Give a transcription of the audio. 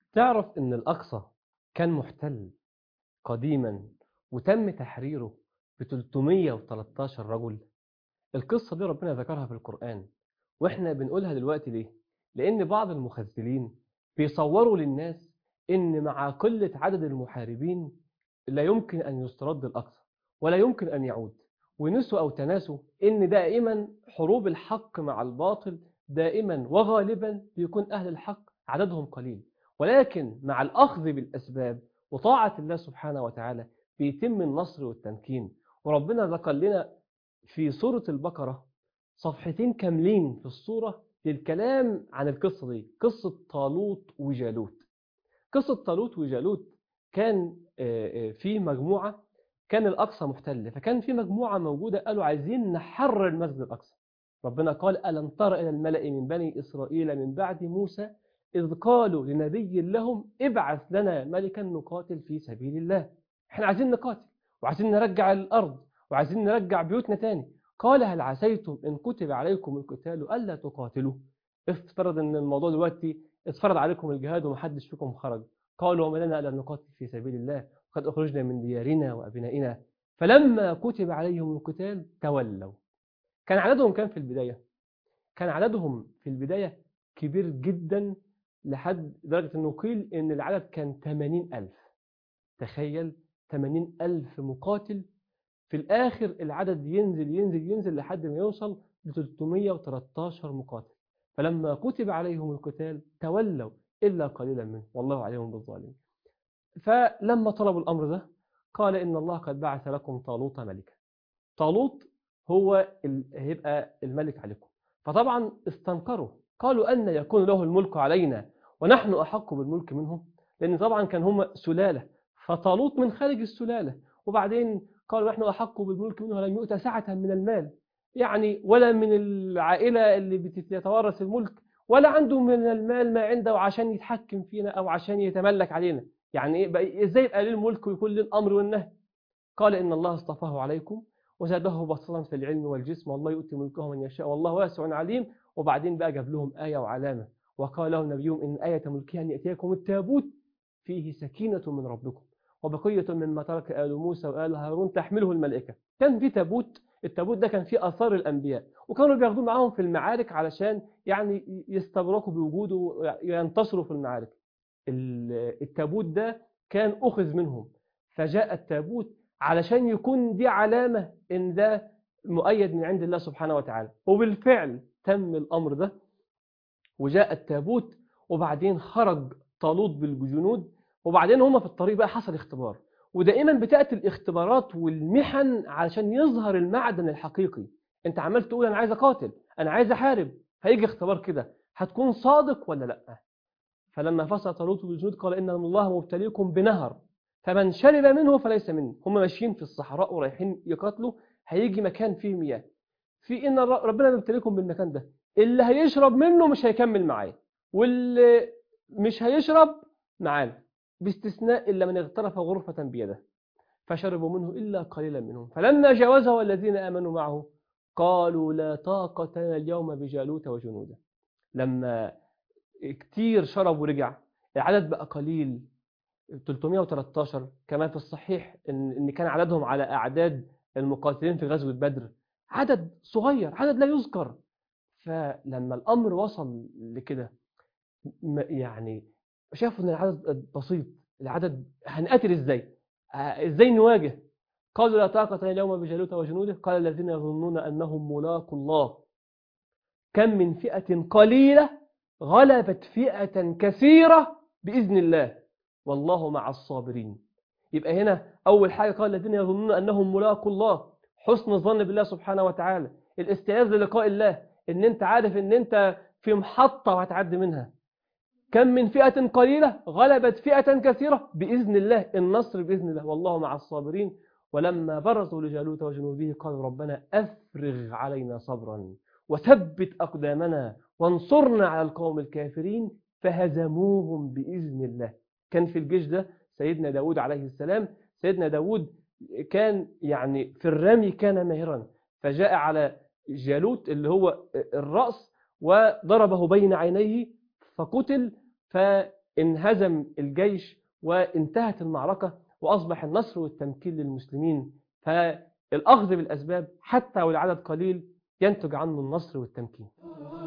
تعرف ان الاقصى كان محتل قديما وتم تحريره ب 313 رجل القصة دي ربنا ذكرها في القرآن واحنا بنقولها دلوقتي ليه لان بعض المخزلين بيصوروا للناس ان مع قلة عدد المحاربين لا يمكن ان يسترد الاقصى ولا يمكن ان يعود ونسوا او تناسوا ان دائما حروب الحق مع الباطل دائما وغالبا بيكون اهل الحق عددهم قليل ولكن مع الأخذ بالأسباب وطاعة الله سبحانه وتعالى بيتم النصر والتمكين وربنا ذكر لنا في سورة البقرة صفحتين كاملين في السورة للكلام عن القصة دي قصة طالوت وجالوت قصة طالوت وجالوت كان في مجموعة كان الأقصى محتل فكان في مجموعة موجودة قالوا عايزين نحرر المسجد الأقصى ربنا قال ألم تر إلى الملأ من بني إسرائيل من بعد موسى إذ قالوا لنبي لهم ابعث لنا ملكا نقاتل في سبيل الله احنا عايزين نقاتل وعايزين نرجع الأرض وعايزين نرجع بيوتنا تاني قال هل عسيتم إن كتب عليكم القتال ألا تقاتلوا افترض أن الموضوع دلوقتي اتفرض عليكم الجهاد ومحدش فيكم خرج قالوا وما لنا ألا نقاتل في سبيل الله وقد أخرجنا من ديارنا وأبنائنا فلما كتب عليهم القتال تولوا كان عددهم كان في البداية كان عددهم في البداية كبير جدا لحد درجة أنه قيل أن العدد كان 80 ألف تخيل 80 ألف مقاتل في الآخر العدد ينزل ينزل ينزل لحد ما يوصل ل 313 مقاتل فلما كتب عليهم القتال تولوا إلا قليلا منهم والله عليهم بالظالمين فلما طلبوا الأمر ده قال إن الله قد بعث لكم طالوت ملكا طالوت هو هيبقى الملك عليكم فطبعا استنكروا قالوا أن يكون له الملك علينا ونحن أحق بالملك منهم لأن طبعا كان هم سلالة فطالوت من خارج السلالة وبعدين قالوا نحن أحق بالملك منه ولم يؤتى سعة من المال يعني ولا من العائلة اللي بتتوارث الملك ولا عنده من المال ما عنده عشان يتحكم فينا أو عشان يتملك علينا يعني إزاي يبقى ليه الملك ويكون ليه الأمر والنهي قال إن الله اصطفاه عليكم وزاده بسطا في العلم والجسم والله يؤتي ملكه من يشاء والله واسع عليم وبعدين بقى جاب لهم آية وعلامة وقال لهم نبيهم إن آية ملكها أن يأتيكم التابوت فيه سكينة من ربكم وبقية مما ترك آل موسى وآل هارون تحمله الملائكة كان في تابوت التابوت ده كان فيه آثار الأنبياء وكانوا بياخدوه معاهم في المعارك علشان يعني يستبركوا بوجوده وينتصروا في المعارك التابوت ده كان أخذ منهم فجاء التابوت علشان يكون دي علامة إن ده مؤيد من عند الله سبحانه وتعالى وبالفعل تم الأمر ده وجاء التابوت وبعدين خرج طالوت بالجنود وبعدين هما في الطريق بقى حصل اختبار ودائما بتأتي الاختبارات والمحن علشان يظهر المعدن الحقيقي انت عمال تقول انا عايز اقاتل انا عايز احارب هيجي اختبار كده هتكون صادق ولا لا فلما فصل طالوت بالجنود قال ان الله مبتليكم بنهر فمن شرب منه فليس منه هم ماشيين في الصحراء ورايحين يقاتلوا هيجي مكان فيه مياه في ان ربنا مبتليكم بالمكان ده اللي هيشرب منه مش هيكمل معايا واللي مش هيشرب معانا باستثناء إلا من اغترف غرفة بيده فشربوا منه إلا قليلا منهم فلما جاوزه والذين آمنوا معه قالوا لا طاقة لنا اليوم بجالوت وجنوده لما كتير شرب ورجع العدد بقى قليل 313 كما في الصحيح إن, إن كان عددهم على أعداد المقاتلين في غزوة بدر عدد صغير عدد لا يذكر فلما الأمر وصل لكده يعني شافوا ان العدد بسيط العدد هنقاتل ازاي ازاي نواجه قالوا لا طاقة اليوم بجالوت وجنوده قال الذين يظنون انهم ملاقوا الله كم من فئة قليلة غلبت فئة كثيرة بإذن الله والله مع الصابرين يبقى هنا أول حاجة قال الذين يظنون أنهم ملاقوا الله حسن الظن بالله سبحانه وتعالى الاستعاذ للقاء الله ان انت عارف ان انت في محطة وهتعدي منها كم من فئة قليلة غلبت فئة كثيرة بإذن الله النصر بإذن الله والله مع الصابرين ولما برزوا لجالوت وجنوده قالوا ربنا أفرغ علينا صبرا وثبت أقدامنا وانصرنا على القوم الكافرين فهزموهم بإذن الله كان في الجيش ده سيدنا داود عليه السلام سيدنا داود كان يعني في الرمي كان ماهرا فجاء على جالوت اللي هو الرأس وضربه بين عينيه فقتل انهزم الجيش وانتهت المعركة وأصبح النصر والتمكين للمسلمين فالأخذ بالأسباب حتى والعدد قليل ينتج عنه النصر والتمكين